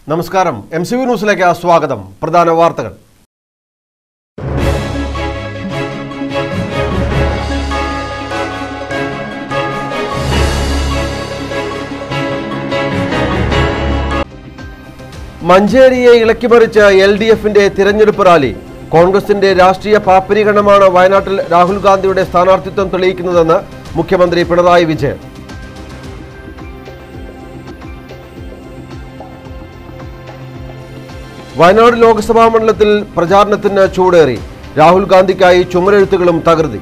നമസ്കാരം M C V ന്യൂസിലേക്ക് സ്വാഗതം പ്രധാന വാർത്തകൾ മഞ്ചേരിയെ ഇളക്കിമറിച്ച എൽ ഡി എഫിന്റെ തിരഞ്ഞെടുപ്പ് റാലി കോൺഗ്രസിന്റെ രാഷ്ട്രീയ പാപ്പരീകരണമാണ് വയനാട്ടിൽ രാഹുൽ ഗാന്ധിയുടെ സ്ഥാനാർത്ഥിത്വം തെളിയിക്കുന്നതെന്ന് മുഖ്യമന്ത്രി പിണറായി വിജയൻ വയനാട് ലോക്സഭാ മണ്ഡലത്തിൽ പ്രചാരണത്തിന് ചൂടേറി രാഹുൽ ഗാന്ധിക്കായി ചുമരെഴുത്തുകളും തകൃതി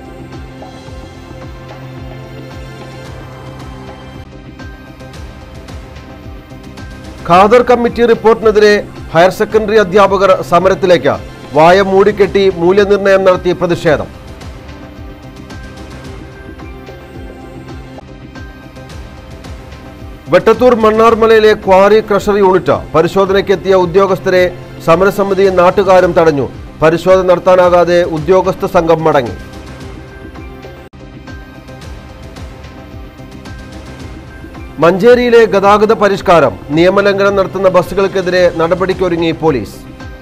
ഖാദർ കമ്മിറ്റി റിപ്പോർട്ടിനെതിരെ ഹയർ സെക്കൻഡറി അധ്യാപകർ സമരത്തിലേക്ക് വായ മൂടിക്കെട്ടി മൂല്യനിർണ്ണയം നടത്തി പ്രതിഷേധം വെട്ടത്തൂർ മണ്ണാർമലയിലെ ക്വാറി ക്രഷർ യൂണിറ്റ് പരിശോധനയ്ക്കെത്തിയ ഉദ്യോഗസ്ഥരെ സമരസമിതി നാട്ടുകാരും തടഞ്ഞു പരിശോധന നടത്താനാകാതെ ഉദ്യോഗസ്ഥ സംഘം മടങ്ങി മഞ്ചേരിയിലെ ഗതാഗത പരിഷ്കാരം നിയമലംഘനം നടത്തുന്ന ബസ്സുകൾക്കെതിരെ നടപടിക്കൊരുങ്ങി പോലീസ്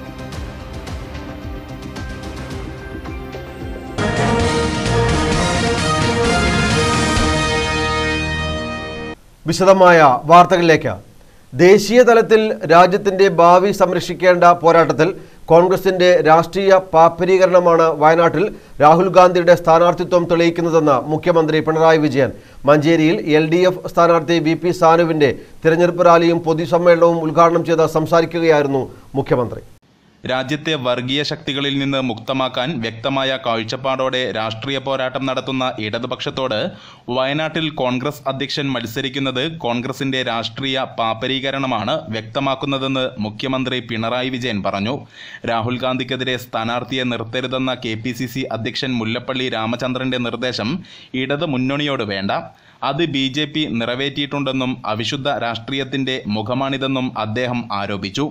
വിശദമായ വാർത്തകളിലേക്ക് ദേശീയ തലത്തിൽ രാജ്യത്തിന്റെ ഭാവി സംരക്ഷിക്കേണ്ട പോരാട്ടത്തിൽ കോൺഗ്രസിന്റെ രാഷ്ട്രീയ പാപ്പരീകരണമാണ് വയനാട്ടിൽ രാഹുൽ ഗാന്ധിയുടെ സ്ഥാനാർത്ഥിത്വം തെളിയിക്കുന്നതെന്ന് മുഖ്യമന്ത്രി പിണറായി വിജയൻ മഞ്ചേരിയിൽ എൽ ഡി എഫ് സ്ഥാനാർത്ഥി വി പി സാനുവിന്റെ തിരഞ്ഞെടുപ്പ് റാലിയും പൊതുസമ്മേളനവും ഉദ്ഘാടനം ചെയ്ത് സംസാരിക്കുകയായിരുന്നു മുഖ്യമന്ത്രി രാജ്യത്തെ വർഗീയ ശക്തികളിൽ നിന്ന് മുക്തമാക്കാൻ വ്യക്തമായ കാഴ്ചപ്പാടോടെ രാഷ്ട്രീയ പോരാട്ടം നടത്തുന്ന ഇടതുപക്ഷത്തോട് വയനാട്ടിൽ കോൺഗ്രസ് അധ്യക്ഷൻ മത്സരിക്കുന്നത് കോൺഗ്രസിന്റെ രാഷ്ട്രീയ പാപ്പരീകരണമാണ് വ്യക്തമാക്കുന്നതെന്ന് മുഖ്യമന്ത്രി പിണറായി വിജയൻ പറഞ്ഞു രാഹുൽ ഗാന്ധിക്കെതിരെ സ്ഥാനാർത്ഥിയെ നിർത്തരുതെന്ന കെ പി സി സി അധ്യക്ഷൻ മുല്ലപ്പള്ളി രാമചന്ദ്രന്റെ നിർദ്ദേശം ഇടത് മുന്നണിയോട് വേണ്ട അത് ബി ജെ പി നിറവേറ്റിയിട്ടുണ്ടെന്നും അവിശുദ്ധ രാഷ്ട്രീയത്തിന്റെ മുഖമാണിതെന്നും അദ്ദേഹം ആരോപിച്ചു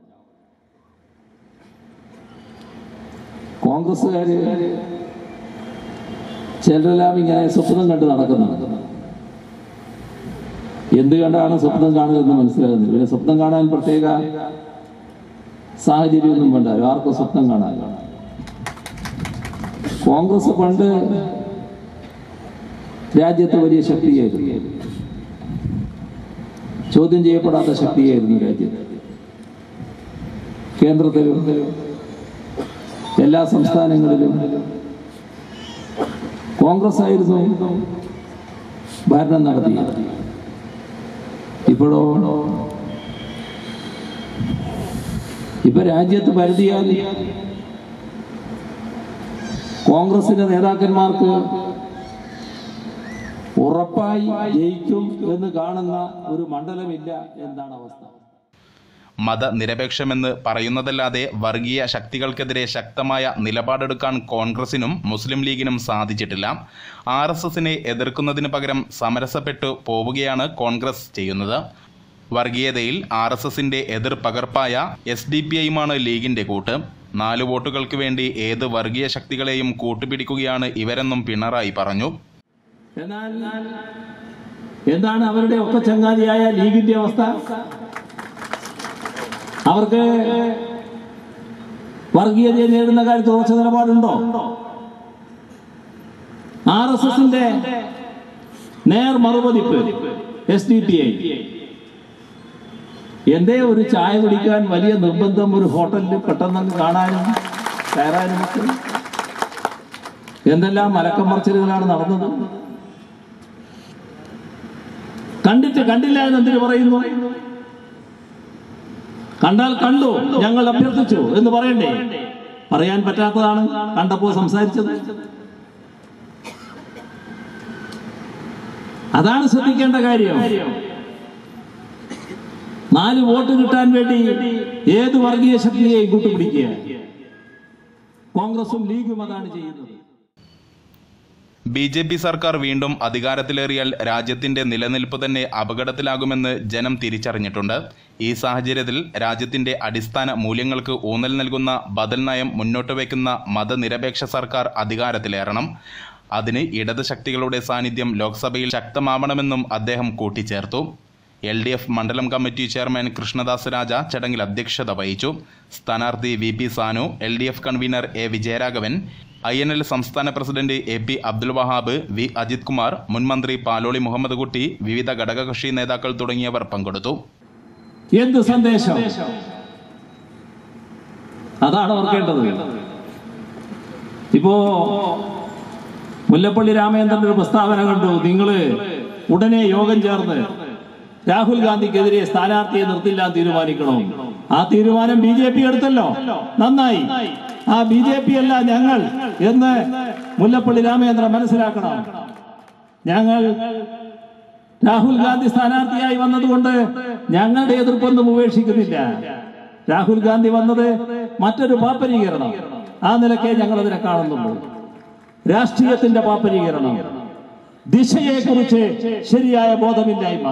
കോൺഗ്രസ്സുകാര് ചിലരെല്ലാം ഇങ്ങനെ സ്വപ്നം കണ്ട് നടക്കുന്നുണ്ട് എന്ത് കണ്ടാണ് സ്വപ്നം കാണുകയെന്ന് മനസ്സിലാകുന്നില്ല പിന്നെ സ്വപ്നം കാണാൻ പ്രത്യേക സാഹചര്യമൊന്നും വേണ്ട ആർക്കും സ്വപ്നം കാണാൻ കോൺഗ്രസ് പണ്ട് രാജ്യത്തെ വലിയ ശക്തിയായിരുന്നു ചോദ്യം ചെയ്യപ്പെടാത്ത ശക്തിയായിരുന്നു രാജ്യത്ത് കേന്ദ്രത്തിലും എല്ലാ സംസ്ഥാനങ്ങളിലും കോൺഗ്രസ് ആയിരുന്നു ഭരണം നടത്തി ഇപ്പോഴോ ഇപ്പൊ രാജ്യത്ത് പരിധിയാൽ കോൺഗ്രസിന്റെ നേതാക്കന്മാർക്ക് ഉറപ്പായി ജയിക്കും എന്ന് കാണുന്ന ഒരു മണ്ഡലമില്ല എന്നാണ് അവസ്ഥ മതനിരപേക്ഷമെന്ന് പറയുന്നതല്ലാതെ വർഗീയ ശക്തികൾക്കെതിരെ ശക്തമായ നിലപാടെടുക്കാൻ കോൺഗ്രസിനും മുസ്ലിം ലീഗിനും സാധിച്ചിട്ടില്ല ആർ എസ് എസിനെ എതിർക്കുന്നതിന് പകരം സമരസപ്പെട്ടു പോവുകയാണ് കോൺഗ്രസ് ചെയ്യുന്നത് വർഗീയതയിൽ ആർ എസ് എസിന്റെ എതിർ പകർപ്പായ എസ് ഡി പി ഐയുമാണ് ലീഗിന്റെ കൂട്ട് നാല് വോട്ടുകൾക്ക് വേണ്ടി ഏത് വർഗീയ ശക്തികളെയും കൂട്ടുപിടിക്കുകയാണ് ഇവരെന്നും പിണറായി പറഞ്ഞു എന്നാൽ എന്താണ് അവരുടെ ഒക്കെ ചങ്ങാതിയായ ലീഗിന്റെ അവസ്ഥ അവർക്ക് വർഗീയതയെ നേരിടുന്ന കാര്യത്തിൽ ഉറച്ച നിലപാടുണ്ടോ ആർ എസ് എസിന്റെ നേർ മറുപതിപ്പ് എസ് ഡി പി ഐ എന്തേ ഒരു ചായ കുടിക്കാൻ വലിയ നിർബന്ധം ഒരു ഹോട്ടലിൽ പെട്ടെന്ന് കാണാനും കയറാനും ഒക്കെ എന്തെല്ലാം മലക്കം മറിച്ചിലുകളാണ് നടന്നത് കണ്ടിട്ട് കണ്ടില്ല എന്ന് എന്തിനു പറയുന്നു കണ്ടാൽ കണ്ടു ഞങ്ങൾ അഭ്യർത്ഥിച്ചു എന്ന് പറയണ്ടേ പറയാൻ പറ്റാത്തതാണ് കണ്ടപ്പോ സംസാരിച്ചത് അതാണ് ശ്രദ്ധിക്കേണ്ട കാര്യം നാല് വോട്ട് കിട്ടാൻ വേണ്ടി ഏത് വർഗീയ ശക്തിയെയും കൂട്ടുപിടിക്കുക കോൺഗ്രസും ലീഗും അതാണ് ചെയ്യുന്നത് ബി ജെ പി സർക്കാർ വീണ്ടും അധികാരത്തിലേറിയാൽ രാജ്യത്തിന്റെ നിലനിൽപ്പ് തന്നെ അപകടത്തിലാകുമെന്ന് ജനം തിരിച്ചറിഞ്ഞിട്ടുണ്ട് ഈ സാഹചര്യത്തിൽ രാജ്യത്തിന്റെ അടിസ്ഥാന മൂല്യങ്ങൾക്ക് ഊന്നൽ നൽകുന്ന ബദൽ നയം മുന്നോട്ട് വയ്ക്കുന്ന മതനിരപേക്ഷ സർക്കാർ അധികാരത്തിലേറണം അതിന് ഇടത് ശക്തികളുടെ സാന്നിധ്യം ലോക്സഭയിൽ ശക്തമാവണമെന്നും അദ്ദേഹം കൂട്ടിച്ചേർത്തു എൽ ഡി എഫ് മണ്ഡലം കമ്മിറ്റി ചെയർമാൻ കൃഷ്ണദാസ് രാജ ചടങ്ങിൽ അധ്യക്ഷത വഹിച്ചു സ്ഥാനാർത്ഥി V P Sanu L D F convener A Vijayaraghavan I N L സംസ്ഥാന president A P Abdul Wahab V Ajith Kumar മുൻ മന്ത്രി പാലോളി മുഹമ്മദ് കുട്ടി വിവിധ ഘടകകക്ഷി നേതാക്കൾ തുടങ്ങിയവർ പങ്കെടുത്തു എന്ത് സന്ദേശം അതാണ് ഓർക്കേണ്ടത് ഇപ്പോ മുല്ലപ്പള്ളി രാമചന്ദ്രന്റെ ഒരു പ്രസ്താവന കണ്ടു നിങ്ങള് ഉടനെ യോഗം ചേർന്ന് രാഹുൽ ഗാന്ധിക്കെതിരെ സ്ഥാനാർത്ഥിയെ നിർത്തില്ല തീരുമാനിക്കണം ആ തീരുമാനം ബി ജെ പി എടുത്തല്ലോ നന്നായി ആ ബി ജെ പി അല്ല ഞങ്ങൾ എന്ന് മുല്ലപ്പള്ളി രാമചന്ദ്രൻ മനസ്സിലാക്കണം ഞങ്ങൾ രാഹുൽ ഗാന്ധി സ്ഥാനാർത്ഥിയായി വന്നതുകൊണ്ട് ഞങ്ങളുടെ എതിർപ്പൊന്നും ഉപേക്ഷിക്കുന്നില്ല രാഹുൽ ഗാന്ധി വന്നത് മറ്റൊരു പാപ്പരീകരണം ആ നിലക്കെ ഞങ്ങൾ അതിനെ കാണുന്നുള്ളൂ രാഷ്ട്രീയത്തിന്റെ പാപ്പരീകരണം ദിശയെക്കുറിച്ച് ശരിയായ ബോധമില്ലായ്മ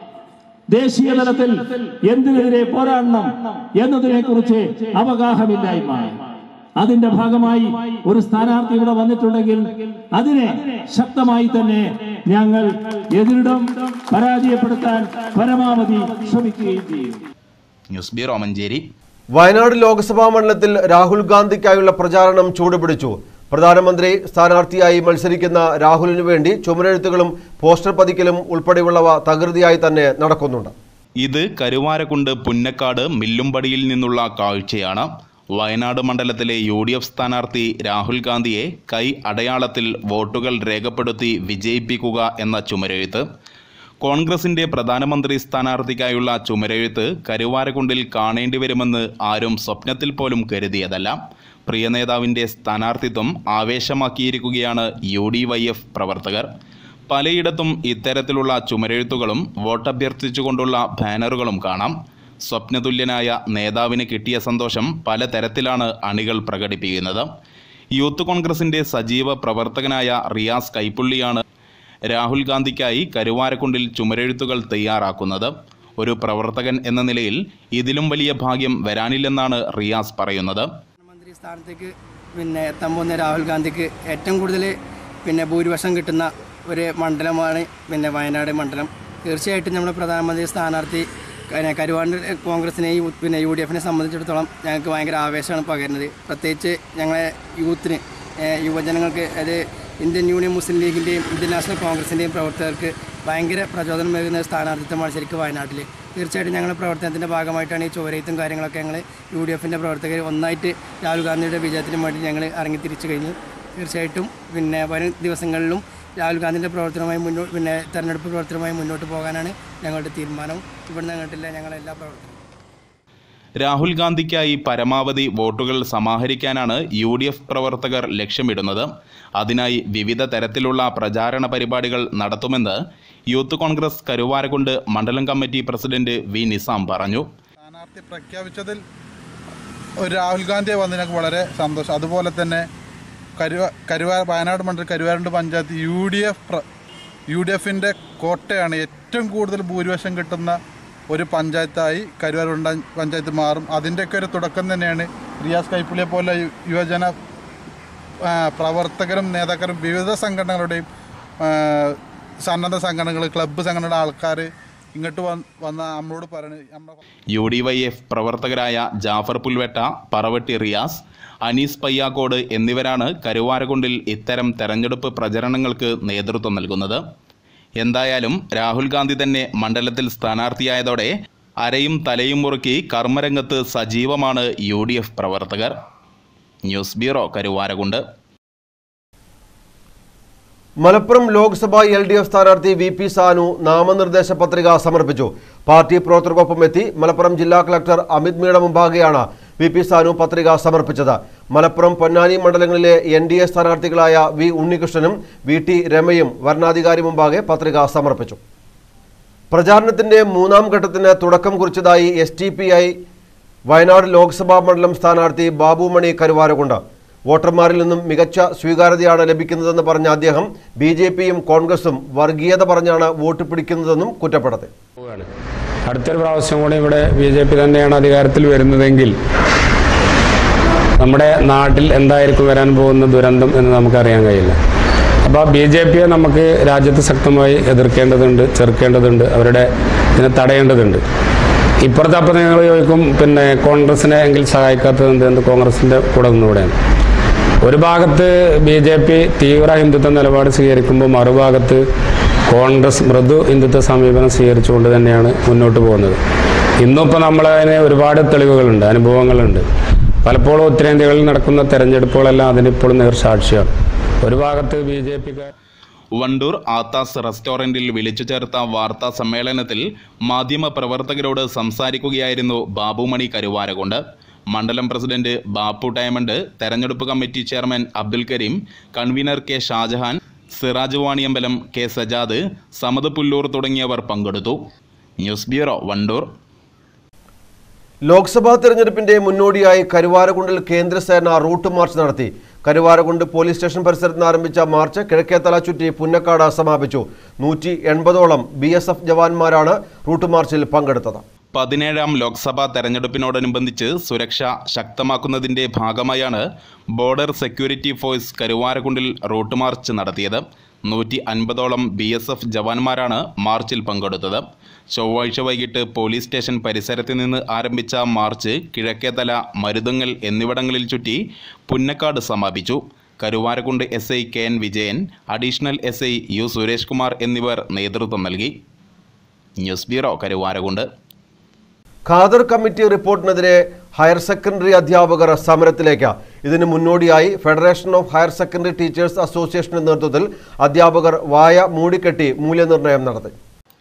ദേശീയ തലത്തിൽ എന്തിനെതിരെ പോരാടണം എന്നതിനെ കുറിച്ച് അവഗാഹമില്ലായ്മ അതിന്റെ ഭാഗമായി ഒരു സ്ഥാനാർത്ഥി ഇവിടെ വന്നിട്ടുണ്ടെങ്കിൽ അതിനെ ശക്തമായി തന്നെ ഞങ്ങൾ എതിരിടും പരാജയപ്പെടുത്താൻ പരമാവധി ശ്രമിക്കുകയും ചെയ്യും ന്യൂസ് ബ്യൂറോ മഞ്ചേരി വയനാട് ലോക്സഭാ മണ്ഡലത്തിൽ രാഹുൽ ഗാന്ധിക്കായുള്ള പ്രചാരണം ചൂടുപിടിച്ചു പ്രധാനമന്ത്രി സ്ഥാനാർത്ഥിയായി മത്സരിക്കുന്ന രാഹുലിനു വേണ്ടി ചുമരെഴുത്തുകളും പോസ്റ്റർ പതിക്കലും ഉൾപ്പെടെയുള്ളവ തകൃതിയായി തന്നെ നടക്കുന്നുണ്ട് ഇത് കരുവാരക്കുണ്ട് പുന്നക്കാട് മില്ലുംപടിയിൽ നിന്നുള്ള കാഴ്ചയാണ് വയനാട് മണ്ഡലത്തിലെ യു ഡി എഫ് സ്ഥാനാർത്ഥി രാഹുൽ ഗാന്ധിയെ കൈ അടയാളത്തിൽ വോട്ടുകൾ രേഖപ്പെടുത്തി വിജയിപ്പിക്കുക എന്ന ചുമരെഴുത്ത് കോൺഗ്രസിന്റെ പ്രധാനമന്ത്രി സ്ഥാനാർത്ഥിക്കായുള്ള ചുമരെഴുത്ത് കരുവാരക്കുണ്ടിൽ കാണേണ്ടി വരുമെന്ന് ആരും സ്വപ്നത്തിൽ പോലും കരുതിയതല്ല പ്രിയ നേതാവിന്റെ സ്ഥാനാർത്ഥിത്വം ആവേശമാക്കിയിരിക്കുകയാണ് യു ഡി വൈ എഫ് പ്രവർത്തകർ പലയിടത്തും ഇത്തരത്തിലുള്ള ചുമരെഴുത്തുകളും വോട്ടഭ്യർത്ഥിച്ചുകൊണ്ടുള്ള ബാനറുകളും കാണാം സ്വപ്നതുല്യനായ നേതാവിന് കിട്ടിയ സന്തോഷം പലതരത്തിലാണ് അണികൾ പ്രകടിപ്പിക്കുന്നത് യൂത്ത് കോൺഗ്രസിന്റെ സജീവ പ്രവർത്തകനായ റിയാസ് കൈപ്പുള്ളിയാണ് രാഹുൽ ഗാന്ധിക്കായി കരുവാരക്കുണ്ടിൽ ചുമരെഴുത്തുകൾ തയ്യാറാക്കുന്നത് ഒരു പ്രവർത്തകൻ എന്ന നിലയിൽ ഇതിലും വലിയ ഭാഗ്യം വരാനില്ലെന്നാണ് റിയാസ് പറയുന്നത് പ്രധാനമന്ത്രി സ്ഥാനത്തേക്ക് പിന്നെ എത്താൻ പോകുന്ന രാഹുൽ ഗാന്ധിക്ക് ഏറ്റവും കൂടുതൽ പിന്നെ ഭൂരിപക്ഷം കിട്ടുന്ന ഒരു മണ്ഡലമാണ് പിന്നെ വയനാട് മണ്ഡലം തീർച്ചയായിട്ടും നമ്മുടെ പ്രധാനമന്ത്രി സ്ഥാനാർത്ഥി പിന്നെ കരുവാണ്ട് കോൺഗ്രസിനെ യു- പിന്നെ യു ഡി എഫിനെ സംബന്ധിച്ചിടത്തോളം ഞങ്ങൾക്ക് ഭയങ്കര ആവേശമാണ് പകരുന്നത് പ്രത്യേകിച്ച് ഞങ്ങളെ യൂത്തിന് ഏഹ് യുവജനങ്ങൾക്ക് അത് ഇന്ത്യൻ യൂണിയൻ മുസ്ലിം ലീഗിൻ്റെയും ഇന്ത്യൻ നാഷണൽ കോൺഗ്രസിൻ്റെയും പ്രവർത്തകർക്ക് ഭയങ്കര പ്രചോദനം നൽകുന്ന ഒരു സ്ഥാനാർത്ഥിത്വമാണ് ശരിക്കും വയനാട്ടിൽ തീർച്ചയായിട്ടും ഞങ്ങളുടെ പ്രവർത്തനത്തിൻ്റെ ഭാഗമായിട്ടാണ് ഈ ചുവരയത്തും കാര്യങ്ങളൊക്കെ ഞങ്ങൾ യു ഡി എഫിൻ്റെ പ്രവർത്തകർ ഒന്നായിട്ട് രാഹുൽ ഗാന്ധിയുടെ വിജയത്തിന് വേണ്ടി ഞങ്ങൾ ഇറങ്ങി തിരിച്ചു കഴിഞ്ഞു തീർച്ചയായിട്ടും പിന്നെ വരും ദിവസങ്ങളിലും രാഹുൽ ഗാന്ധിൻ്റെ പ്രവർത്തനവുമായി മുന്നോട്ട് പിന്നെ തെരഞ്ഞെടുപ്പ് പ്രവർത്തനവുമായി മുന്നോട്ട് പോകാനാണ് ഞങ്ങളുടെ തീരുമാനം ഇവിടുന്ന് അങ്ങോട്ടില്ല ഞങ്ങളെല്ലാ പ്രവർത്തനം രാഹുൽ ഗാന്ധിക്കായി പരമാവധി വോട്ടുകൾ സമാഹരിക്കാനാണ് യു ഡി എഫ് പ്രവർത്തകർ ലക്ഷ്യമിടുന്നത് അതിനായി വിവിധ തരത്തിലുള്ള പ്രചാരണ പരിപാടികൾ നടത്തുമെന്ന് യൂത്ത് കോൺഗ്രസ് കരുവാരക്കുണ്ട് മണ്ഡലം കമ്മിറ്റി പ്രസിഡന്റ് വി നിസാം പറഞ്ഞു സ്ഥാനാർത്ഥി പ്രഖ്യാപിച്ചതിൽ ഒരു രാഹുൽ ഗാന്ധിയെ വന്നതിനൊക്കെ വളരെ സന്തോഷം അതുപോലെ തന്നെ കരുവ കരുവാ വയനാട് മണ്ഡലം കരുവാരണ്ട് panchayat U D F U D എഫിൻ്റെ കോട്ടയാണ് ഏറ്റവും കൂടുതൽ ഭൂരിപക്ഷം കിട്ടുന്ന ഒരു പഞ്ചായത്തായി കരുവാരുണ്ട പഞ്ചായത്ത് മാറും അതിൻ്റെയൊക്കെ ഒരു തുടക്കം തന്നെയാണ് റിയാസ് കൈപ്പുള്ളിയെ പോലെ യു- യുവജന ആ, പ്രവർത്തകരും നേതാക്കളും വിവിധ സംഘടനകളുടെയും ആ, സന്നദ്ധ സംഘടനകൾ ക്ലബ്ബ് സംഘടനയുടെ ആൾക്കാർ ഇങ്ങോട്ട് വന്ന് വന്ന നമ്മളോട് പറയുന്നത് നമ്മളെ യു ഡി വൈ എഫ് പ്രവർത്തകരായ ജാഫർ പുൽവെട്ട പറവട്ടി റിയാസ് അനീസ് പയ്യാക്കോട് എന്നിവരാണ് കരുവാരക്കുണ്ടിൽ ഇത്തരം തെരഞ്ഞെടുപ്പ് പ്രചരണങ്ങൾക്ക് നേതൃത്വം നൽകുന്നത് എന്തായാലും രാഹുൽ ഗാന്ധി തന്നെ മണ്ഡലത്തിൽ സ്ഥാനാർത്ഥിയായതോടെ അരയും തലയും മുറുക്കി കർമ്മരംഗത്ത് സജീവമാണ് യു ഡി എഫ് പ്രവർത്തകർ news bureau Karuvarakundu Malappuram Lok Sabha L D F സ്ഥാനാർത്ഥി വി പി സാനു നാമനിർദ്ദേശ പത്രിക സമർപ്പിച്ചു പാർട്ടി പ്രവർത്തകർക്കൊപ്പം എത്തി മലപ്പുറം ജില്ലാ കളക്ടർ അമിത് മീണ മുമ്പാകെയാണ് വി പി സാനു പത്രിക സമർപ്പിച്ചത് മലപ്പുറം പൊന്നാനി മണ്ഡലങ്ങളിലെ എൻ ഡി എ സ്ഥാനാർത്ഥികളായ വി ഉണ്ണികൃഷ്ണനും വി ടി രമയും വരണാധികാരി മുമ്പാകെ പത്രിക സമർപ്പിച്ചു പ്രചാരണത്തിന്റെ മൂന്നാം ഘട്ടത്തിന് തുടക്കം കുറിച്ചതായി S T P I Wayanad Lok Sabha മണ്ഡലം സ്ഥാനാർത്ഥി ബാബുമണി കരുവാരക്കുണ്ട് വോട്ടർമാരിൽ നിന്നും മികച്ച സ്വീകാര്യതയാണ് ലഭിക്കുന്നതെന്ന് പറഞ്ഞ അദ്ദേഹം ബി ജെ പിയും കോൺഗ്രസും വർഗീയത പറഞ്ഞാണ് വോട്ട് പിടിക്കുന്നതെന്നും കുറ്റപ്പെടുത്തി പോവുകയാണ്. അടുത്തൊരു പ്രാവശ്യം കൂടി ഇവിടെ ബി ജെ പി തന്നെയാണ് അധികാരത്തിൽ വരുന്നതെങ്കിൽ നമ്മുടെ നാട്ടിൽ എന്തായിരിക്കും വരാൻ പോകുന്ന ദുരന്തം എന്ന് നമുക്കറിയാൻ കഴിയില്ല അപ്പോൾ ബി ജെ പിയെ നമുക്ക് രാജ്യത്ത് ശക്തമായി എതിർക്കേണ്ടതുണ്ട് ചെറുക്കേണ്ടതുണ്ട് അവരുടെ ഇതിനെ തടയേണ്ടതുണ്ട് ഇപ്പുറത്തെ അപ്പം നിങ്ങൾ ചോദിക്കും പിന്നെ കോൺഗ്രസിനെ എങ്കിൽ സഹായിക്കാത്തത് എന്ത് എന്ത് കോൺഗ്രസിൻ്റെ കൂടെ നിന്നുകൂടെയാണ് ഒരു ഭാഗത്ത് ബി ജെ പി തീവ്ര ഹിന്ദുത്വ നിലപാട് സ്വീകരിക്കുമ്പോൾ മറുഭാഗത്ത് കോൺഗ്രസ് മൃദു ഹിന്ദുത്വ സമീപനം സ്വീകരിച്ചുകൊണ്ട് തന്നെയാണ് മുന്നോട്ട് പോകുന്നത് ഇന്നും ഇപ്പോൾ നമ്മളതിന് ഒരുപാട് തെളിവുകളുണ്ട് അനുഭവങ്ങളുണ്ട് പലപ്പോഴും ഉത്തരേന്ത്യകളിൽ നടക്കുന്ന തെരഞ്ഞെടുപ്പുകളെല്ലാം അതിനിപ്പോൾ നേർസാക്ഷിയാണ് ഒരു ഭാഗത്ത് ബി ജെ പിക്കാർ വണ്ടൂർ ആത്താസ് റെസ്റ്റോറന്റിൽ വിളിച്ചു ചേർത്ത വാർത്താ സമ്മേളനത്തിൽ മാധ്യമപ്രവർത്തകരോട് സംസാരിക്കുകയായിരുന്നു ബാബുമണി കരുവാരകൊണ്ട് മണ്ഡലം പ്രസിഡന്റ് ബാപ്പു ഡയമണ്ട് തെരഞ്ഞെടുപ്പ് committee chairman Abdul Kareem convener K Shajahan Siraj Vaniyambalam K Sajad Samad Pullur തുടങ്ങിയവർ പങ്കെടുത്തു ന്യൂസ് ബ്യൂറോ വണ്ടൂർ ലോക്സഭാ തെരഞ്ഞെടുപ്പിന്റെ മുന്നോടിയായി കരുവാരകുണ്ടിൽ കേന്ദ്രസേന റൂട്ട് മാർച്ച് നടത്തി കരുവാരകുണ്ട് പോലീസ് സ്റ്റേഷൻ പരിസരത്ത് നിന്ന് ആരംഭിച്ച മാർച്ച് കിഴക്കേത്തല ചുറ്റി പുന്നക്കാട് സമാപിച്ചു നൂറ്റി എൺപതോളം ബി എസ് എഫ് ജവാന്മാരാണ് റൂട്ട് മാർച്ചിൽ പങ്കെടുത്തത് പതിനേഴാം ലോക്സഭാ തെരഞ്ഞെടുപ്പിനോടനുബന്ധിച്ച് സുരക്ഷ ശക്തമാക്കുന്നതിന്റെ ഭാഗമായാണ് ബോർഡർ സെക്യൂരിറ്റി ഫോഴ്സ് കരുവാരക്കുണ്ടിൽ റൂട്ട് മാർച്ച് നടത്തിയത് നൂറ്റി അൻപതോളം ബി എസ് എഫ് ജവാന്മാരാണ് മാർച്ചിൽ പങ്കെടുത്തത് ചൊവ്വാഴ്ച വൈകിട്ട് പോലീസ് സ്റ്റേഷൻ പരിസരത്ത് നിന്ന് ആരംഭിച്ച മാർച്ച് കിഴക്കേതല മരുതങ്ങൽ എന്നിവിടങ്ങളിൽ ചുറ്റി പുന്നക്കാട് സമാപിച്ചു Karuvarakundu S I K N Vijayan additional S I U Suresh Kumar എന്നിവർ നേതൃത്വം നൽകി news bureau Karuvarakundu Khader committee റിപ്പോർട്ടിനെതിരെ ഹയർ സെക്കൻഡറി അധ്യാപകർ സമരത്തിലേക്ക് ഇതിന് മുന്നോടിയായി federation of higher secondary teachers അസോസിയേഷന്റെ നേതൃത്വത്തിൽ അധ്യാപകർ വായ മൂടിക്കെട്ടി മൂല്യനിർണ്ണയം നടത്തി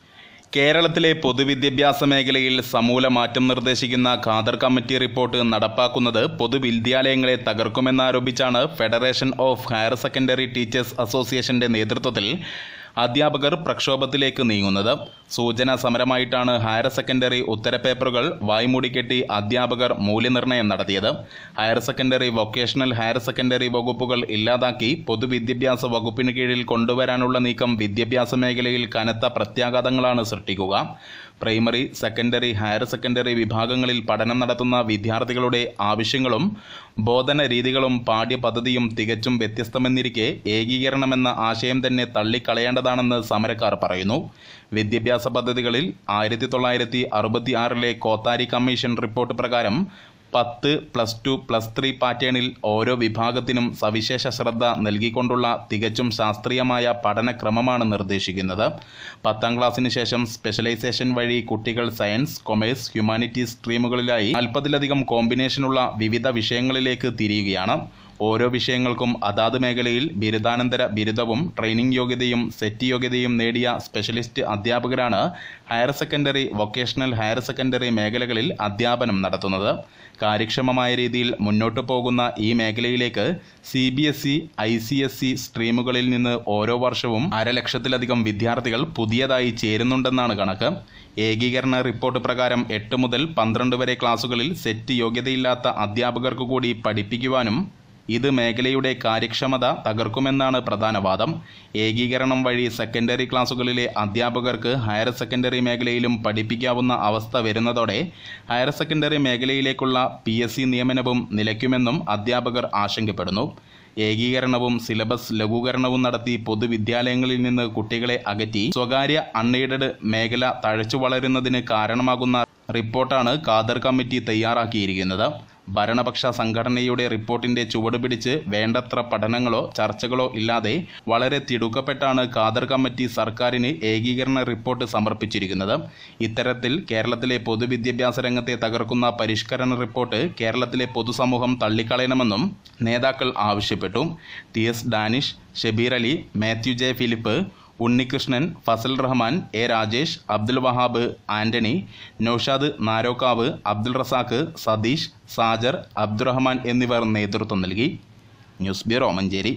കേരളത്തിലെ പൊതുവിദ്യാഭ്യാസ മേഖലയിൽ സമൂല മാറ്റം നിർദ്ദേശിക്കുന്ന ഖാദർ കമ്മിറ്റി റിപ്പോർട്ട് നടപ്പാക്കുന്നത് പൊതുവിദ്യാലയങ്ങളെ തകർക്കുമെന്നാരോപിച്ചാണ് federation of higher secondary teachers അസോസിയേഷന്റെ നേതൃത്വത്തിൽ അധ്യാപകർ പ്രക്ഷോഭത്തിലേക്ക് നീങ്ങുന്നത് സൂചന സമരമായിട്ടാണ് ഹയർ സെക്കൻഡറി ഉത്തരപേപ്പറുകൾ വായ്മൂടിക്കെട്ടി അധ്യാപകർ മൂല്യനിർണ്ണയം നടത്തിയത് higher secondary vocational higher secondary വകുപ്പുകൾ ഇല്ലാതാക്കി പൊതുവിദ്യാഭ്യാസ വകുപ്പിന് കീഴിൽ കൊണ്ടുവരാനുള്ള നീക്കം വിദ്യാഭ്യാസ മേഖലയിൽ കനത്ത പ്രത്യാഘാതങ്ങളാണ് സൃഷ്ടിക്കുക പ്രൈമറി സെക്കൻഡറി ഹയർ സെക്കൻഡറി വിഭാഗങ്ങളിൽ പഠനം നടത്തുന്ന വിദ്യാർത്ഥികളുടെ ആവശ്യങ്ങളും ബോധന രീതികളും പാഠ്യപദ്ധതിയും തികച്ചും വ്യത്യസ്തമെന്നിരിക്കെ ഏകീകരണമെന്ന ആശയം തന്നെ തള്ളിക്കളയേണ്ടതാണെന്ന് സമരക്കാർ പറയുന്നു വിദ്യാഭ്യാസ പദ്ധതികളിൽ ആയിരത്തി തൊള്ളായിരത്തി അറുപത്തി ആറിലെ കോത്താരി കമ്മീഷൻ റിപ്പോർട്ട് പ്രകാരം പത്ത് പ്ലസ് ടു പ്ലസ് ത്രീ പാറ്റേണിൽ ഓരോ വിഭാഗത്തിനും സവിശേഷ ശ്രദ്ധ നൽകിക്കൊണ്ടുള്ള തികച്ചും ശാസ്ത്രീയമായ പഠനക്രമമാണ് നിർദ്ദേശിക്കുന്നത് പത്താം ക്ലാസ്സിന് ശേഷം സ്പെഷ്യലൈസേഷൻ വഴി കുട്ടികൾ സയൻസ് കൊമേഴ്സ് ഹ്യൂമാനിറ്റീസ് സ്ട്രീമുകളിലായി നാൽപ്പതിലധികം കോമ്പിനേഷനുള്ള വിവിധ വിഷയങ്ങളിലേക്ക് തിരിയുകയാണ് ഓരോ വിഷയങ്ങൾക്കും അതാത് മേഖലയിൽ ബിരുദാനന്തര ബിരുദവും ട്രെയിനിംഗ് യോഗ്യതയും സെറ്റ് യോഗ്യതയും നേടിയ സ്പെഷ്യലിസ്റ്റ് അധ്യാപകരാണ് higher secondary vocational higher secondary മേഖലകളിൽ അധ്യാപനം നടത്തുന്നത് കാര്യക്ഷമമായ രീതിയിൽ മുന്നോട്ടു പോകുന്ന ഈ മേഖലയിലേക്ക് C B S E I C S E സ്ട്രീമുകളിൽ നിന്ന് ഓരോ വർഷവും അരലക്ഷത്തിലധികം വിദ്യാർത്ഥികൾ പുതിയതായി ചേരുന്നുണ്ടെന്നാണ് കണക്ക് ഏകീകരണ റിപ്പോർട്ട് പ്രകാരം എട്ട് മുതൽ പന്ത്രണ്ട് വരെ ക്ലാസുകളിൽ സെറ്റ് യോഗ്യതയില്ലാത്ത അധ്യാപകർക്ക് കൂടി പഠിപ്പിക്കുവാനും ഇത് മേഖലയുടെ കാര്യക്ഷമത തകർക്കുമെന്നാണ് പ്രധാന വാദം ഏകീകരണം വഴി സെക്കൻഡറി ക്ലാസുകളിലെ അധ്യാപകർക്ക് ഹയർ സെക്കൻഡറി മേഖലയിലും പഠിപ്പിക്കാവുന്ന അവസ്ഥ വരുന്നതോടെ ഹയർ സെക്കൻഡറി മേഖലയിലേക്കുള്ള പി എസ് സി നിയമനവും നിലയ്ക്കുമെന്നും അധ്യാപകർ ആശങ്കപ്പെടുന്നു ഏകീകരണവും സിലബസ് ലഘൂകരണവും നടത്തി പൊതുവിദ്യാലയങ്ങളിൽ നിന്ന് കുട്ടികളെ അകറ്റി സ്വകാര്യ അൺഎയ്ഡഡ് മേഖല തഴച്ചു വളരുന്നതിന് കാരണമാകുന്ന റിപ്പോർട്ടാണ് ഖാദർ കമ്മിറ്റി തയ്യാറാക്കിയിരിക്കുന്നത് ഭരണപക്ഷ സംഘടനയുടെ റിപ്പോർട്ടിന്റെ ചുവട് പിടിച്ച് വേണ്ടത്ര പഠനങ്ങളോ ചർച്ചകളോ ഇല്ലാതെ വളരെ തിടുക്കപ്പെട്ടാണ് ഖാദർ കമ്മിറ്റി സർക്കാരിന് ഏകീകരണ റിപ്പോർട്ട് സമർപ്പിച്ചിരിക്കുന്നത് ഇത്തരത്തിൽ കേരളത്തിലെ പൊതുവിദ്യാഭ്യാസ രംഗത്തെ തകർക്കുന്ന പരിഷ്കരണ റിപ്പോർട്ട് കേരളത്തിലെ പൊതുസമൂഹം തള്ളിക്കളയണമെന്നും നേതാക്കൾ ആവശ്യപ്പെട്ടു T S Danish Shabeer Ali Mathew J Philip Unnikrishnan Fazal Rahman A Rajesh Abdul Wahab Antony Naushad Narokkavu Abdul Razak Satheesh Sajar Abdurahman എന്നിവർ നേതൃത്വം നൽകി ന്യൂസ് ബ്യൂറോ മഞ്ചേരി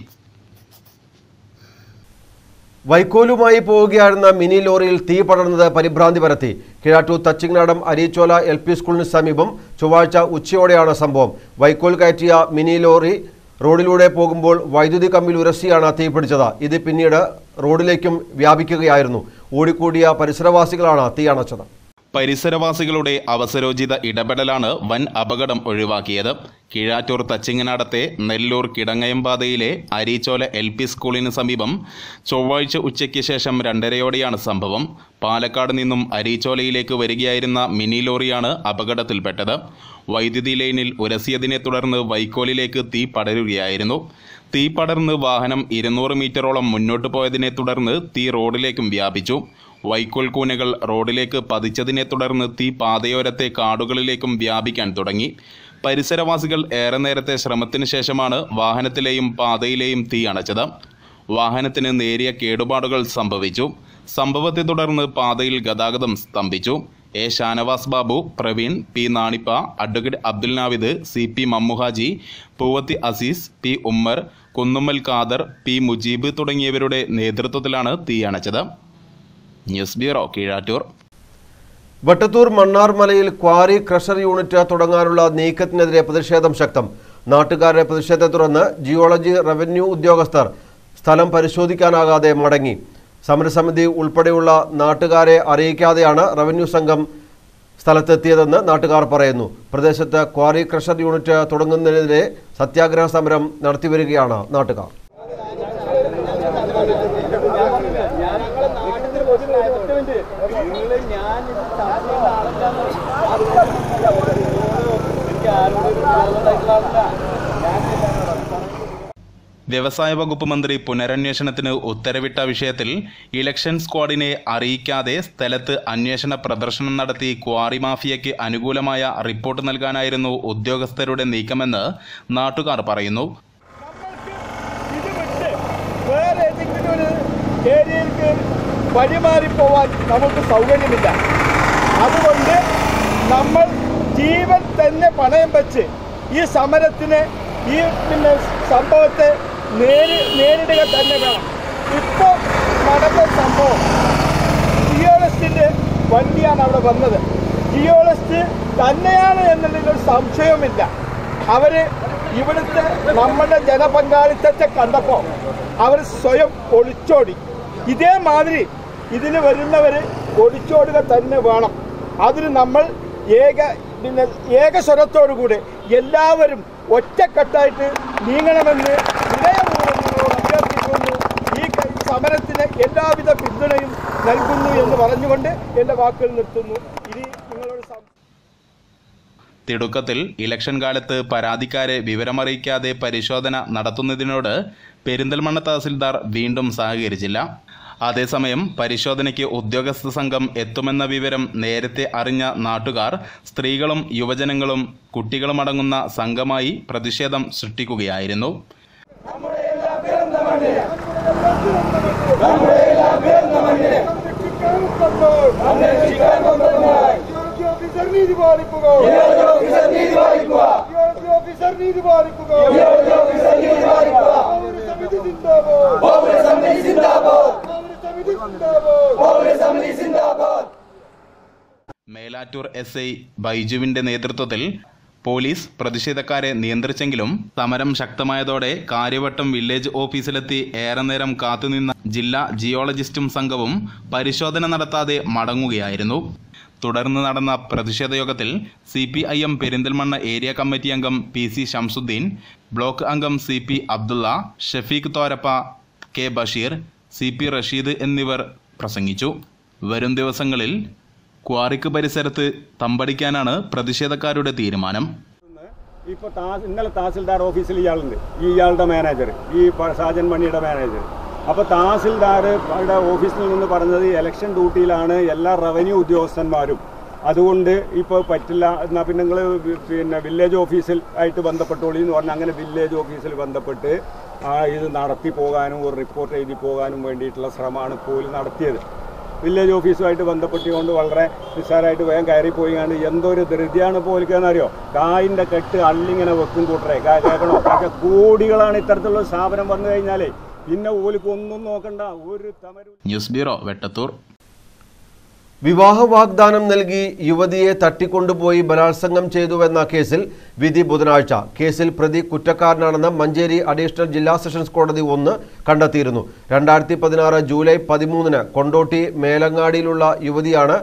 വൈക്കോലുമായി പോവുകയായിരുന്ന മിനി ലോറിയിൽ തീ പടർന്നത് പരിഭ്രാന്തി പരത്തി കിഴാറ്റൂർ തച്ചിങ്ങനാടം അരീച്ചോല എൽ പി സ്കൂളിന് സമീപം ചൊവ്വാഴ്ച ഉച്ചയോടെയാണ് സംഭവം വൈക്കോൽ കയറ്റിയ മിനി ലോറി റോഡിലൂടെ പോകുമ്പോൾ വൈദ്യുതി കമ്പിൽ ഉരസിയാണ് തീ പിടിച്ചത് ഇത് പിന്നീട് റോഡിലേക്കും വ്യാപിക്കുകയായിരുന്നു ഓടിക്കൂടിയ പരിസരവാസികളാണ് തീ അണച്ചത് പരിസരവാസികളുടെ അവസരോചിത ഇടപെടലാണ് വൻ അപകടം ഒഴിവാക്കിയത് കീഴാറ്റൂർ തച്ചിങ്ങനാടത്തെ നെല്ലൂർ കിടങ്ങയംപാതയിലെ അരീച്ചോല എൽ പി സ്കൂളിന് സമീപം ചൊവ്വാഴ്ച ഉച്ചയ്ക്ക് ശേഷം രണ്ടരയോടെയാണ് സംഭവം പാലക്കാട് നിന്നും അരീച്ചോലയിലേക്ക് വരികയായിരുന്ന മിനി ലോറിയാണ് അപകടത്തിൽപ്പെട്ടത് വൈദ്യുതി ലൈനിൽ ഉരസിയതിനെ തുടർന്ന് വൈക്കോലിലേക്ക് തീ പടരുകയായിരുന്നു തീ പടർന്ന് വാഹനം ഇരുന്നൂറ് മീറ്ററോളം മുന്നോട്ട് പോയതിനെ തുടർന്ന് തീ റോഡിലേക്കും വ്യാപിച്ചു വൈക്കോൽ കൂനകൾ റോഡിലേക്ക് പതിച്ചതിനെ തുടർന്ന് തീ പാതയോരത്തെ കാടുകളിലേക്കും വ്യാപിക്കാൻ തുടങ്ങി പരിസരവാസികൾ ഏറെ നേരത്തെ ശ്രമത്തിന് ശേഷമാണ് വാഹനത്തിലെയും പാതയിലെയും തീ അണച്ചത് വാഹനത്തിന് നേരിയ കേടുപാടുകൾ സംഭവിച്ചു സംഭവത്തെ തുടർന്ന് പാതയിൽ ഗതാഗതം സ്തംഭിച്ചു A Shanavas Babu Praveen P Nanippa advocate Abdul Navid C P Mammuhaji Poovathi Azeez P Ummer Kunnummal Khader P Mujeeb തുടങ്ങിയവരുടെ നേതൃത്വത്തിലാണ് തീ അണച്ചത് ന്യൂസ് ബ്യൂറോ കീഴാറ്റൂർ വട്ടത്തൂർ മണ്ണാർ മലയിൽ ക്വാറി ക്രഷർ യൂണിറ്റ് തുടങ്ങാനുള്ള നീക്കത്തിനെതിരെ പ്രതിഷേധം ശക്തം നാട്ടുകാരുടെ പ്രതിഷേധത്തെ തുടർന്ന് ജിയോളജി റവന്യൂ ഉദ്യോഗസ്ഥർ സ്ഥലം പരിശോധിക്കാനാകാതെ മടങ്ങി സമരസമിതി ഉൾപ്പെടെയുള്ള നാട്ടുകാരെ അറിയിക്കാതെയാണ് റവന്യൂ സംഘം സ്ഥലത്തെത്തിയതെന്ന് നാട്ടുകാർ പറയുന്നു പ്രദേശത്ത് ക്വാറി ക്രഷർ യൂണിറ്റ് തുടങ്ങുന്നതിനെതിരെ സത്യാഗ്രഹ സമരം നടത്തിവരികയാണ് നാട്ടുകാർ വ്യവസായ വകുപ്പ് മന്ത്രി പുനരന്വേഷണത്തിന് ഉത്തരവിട്ട വിഷയത്തിൽ ഇലക്ഷൻ സ്ക്വാഡിനെ അറിയിക്കാതെ സ്ഥലത്ത് അന്വേഷണ പ്രദർശനം നടത്തി ക്വാറി മാഫിയയ്ക്ക് അനുകൂലമായ റിപ്പോർട്ട് നൽകാനായിരുന്നു ഉദ്യോഗസ്ഥരുടെ നീക്കമെന്ന് നാട്ടുകാർ പറയുന്നു ഇത് വിട്ട് വേറെ ഏതെങ്കിലും ഒരു ഏരിയയിലേക്ക് വഴിമാറിപ്പോവാൻ നമുക്ക് സൗകര്യമില്ല അതുകൊണ്ട് നമ്മൾ ജീവൻ തന്നെ പണയം വെച്ച് ഈ സമരത്തിന് ഈ പിന്നെ സംഭവത്തെ നേരി നേരിടുക തന്നെ വേണം ഇപ്പോൾ നടന്ന സംഭവം ജിയോളജിസ്റ്റിന്റെ വണ്ടിയാണ് അവിടെ വന്നത് ജിയോളജിസ്റ്റ് തന്നെയാണ് എന്നുള്ളതിൽ ഒരു സംശയവുമില്ല അവര് ഇവിടുത്തെ നമ്മുടെ ജനപങ്കാളിത്തത്തെ കണ്ടപ്പോൾ അവർ സ്വയം ഒളിച്ചോടി ഇതേമാതിരി ഇതിന് വരുന്നവർ ഒളിച്ചോടുക തന്നെ വേണം അതിന് നമ്മൾ ഏക പിന്നെ ഏകസ്വരത്തോടുകൂടി എല്ലാവരും ഒറ്റക്കെട്ടായിട്ട് നീങ്ങണമെന്ന് വിനയപൂർവ്വം നിങ്ങളോട് അഭ്യർത്ഥിക്കുന്നു ഈ ക- സമരത്തിന് എല്ലാവിധ പിന്തുണയും നൽകുന്നു എന്ന് പറഞ്ഞുകൊണ്ട് എൻ്റെ വാക്കുകൾ നിർത്തുന്നു ഇനി നിങ്ങളോട് സം തിടുക്കത്തിൽ ഇലക്ഷൻ കാലത്ത് പരാതിക്കാരെ വിവരമറിയിക്കാതെ പരിശോധന നടത്തുന്നതിനോട് പെരിന്തൽമണ്ണ തഹസിൽദാർ വീണ്ടും സഹകരിച്ചില്ല അതേസമയം പരിശോധനയ്ക്ക് ഉദ്യോഗസ്ഥ സംഘം എത്തുമെന്ന വിവരം നേരത്തെ അറിഞ്ഞ നാട്ടുകാർ സ്ത്രീകളും യുവജനങ്ങളും കുട്ടികളും അടങ്ങുന്ന സംഘമായി പ്രതിഷേധം സൃഷ്ടിക്കുകയായിരുന്നു ഓഫീസർ നീതി പാലിക്കുക ഓഫീസർ നീതി പാലിക്കുക പൗരസമിതി സിന്ദാബാദ് പൗരസമിതി സിന്ദാബാദ് മേലാറ്റൂർ എസ് ഐ ബൈജുവിന്റെ നേതൃത്വത്തിൽ പോലീസ് പ്രതിഷേധക്കാരെ നിയന്ത്രിച്ചെങ്കിലും സമരം ശക്തമായതോടെ കാര്യവട്ടം വില്ലേജ് ഓഫീസിലെത്തി ഏറെ നേരം കാത്തുനിന്ന ജില്ലാ ജിയോളജിസ്റ്റും സംഘവും പരിശോധന നടത്താതെ മടങ്ങുകയായിരുന്നു തുടർന്ന് നടന്ന പ്രതിഷേധ യോഗത്തിൽ C P I M Perinthalmanna area committee അംഗം പി സി ഷംസുദ്ദീൻ ബ്ലോക്ക് അംഗം C P Abdulla Shafeeq Thorappa K Basheer C P Rasheed എന്നിവർ പ്രസംഗിച്ചു വരും ദിവസങ്ങളിൽ ക്വാറിക്ക് പരിസരത്ത് തമ്പടിക്കാനാണ് പ്രതിഷേധക്കാരുടെ തീരുമാനം ഇപ്പോൾ താ ഇന്നലെ തഹസിൽദാർ ഓഫീസിൽ ഇയാളുണ്ട് ഈ ഇയാളുടെ മാനേജർ ഈ പ- സാജൻ മണിയുടെ മാനേജർ അപ്പോൾ തഹസിൽദാർ അവിടെ ഓഫീസിൽ നിന്ന് പറഞ്ഞത് ഇലക്ഷൻ ഡ്യൂട്ടിയിലാണ് എല്ലാ റവന്യൂ ഉദ്യോഗസ്ഥന്മാരും അതുകൊണ്ട് ഇപ്പോൾ പറ്റില്ല എന്നാൽ പിന്നെ നിങ്ങൾ പിന്നെ വില്ലേജ് ഓഫീസിൽ ആയിട്ട് ബന്ധപ്പെട്ടോളി എന്ന് പറഞ്ഞാൽ അങ്ങനെ വില്ലേജ് ഓഫീസിൽ ബന്ധപ്പെട്ട് ആ ഇത് നടത്തി പോകാനും ഒരു റിപ്പോർട്ട് എഴുതി പോകാനും വേണ്ടിയിട്ടുള്ള ശ്രമമാണ് പോലും നടത്തിയത് വില്ലേജ് ഓഫീസുമായിട്ട് ബന്ധപ്പെട്ടുകൊണ്ട് വളരെ നിസ്സാരമായിട്ട് വേഗം കയറിപ്പോയി കണ്ട് എന്തൊരു ധൃതിയാണ് പോലിക്കാന്നറിയോ കായിൻ്റെ കെട്ട് അള്ളിങ്ങനെ വെക്കും കൂട്ടറെ കാ- കേൾക്കണോ പക്ഷെ കോടികളാണ് ഇത്തരത്തിലുള്ള സ്ഥാപനം വന്നു കഴിഞ്ഞാലേ പിന്നെ ഓലിക്ക് ഒന്നും നോക്കണ്ട ഒരു തമരും ന്യൂസ് ബ്യൂറോ വെട്ടത്തൂർ വിവാഹ വാഗ്ദാനം നൽകി യുവതിയെ തട്ടിക്കൊണ്ടുപോയി ബലാത്സംഗം ചെയ്തുവെന്ന കേസിൽ വിധി ബുധനാഴ്ച കേസിൽ പ്രതി കുറ്റക്കാരനാണെന്ന് മഞ്ചേരി അഡീഷണൽ ജില്ലാ സെഷൻസ് കോടതി ഒന്ന് കണ്ടെത്തിയിരുന്നു രണ്ടായിരത്തി പതിനാറ് ജൂലൈ പതിമൂന്നിന് കൊണ്ടോട്ടി മേലങ്ങാടിയിലുള്ള യുവതിയാണ്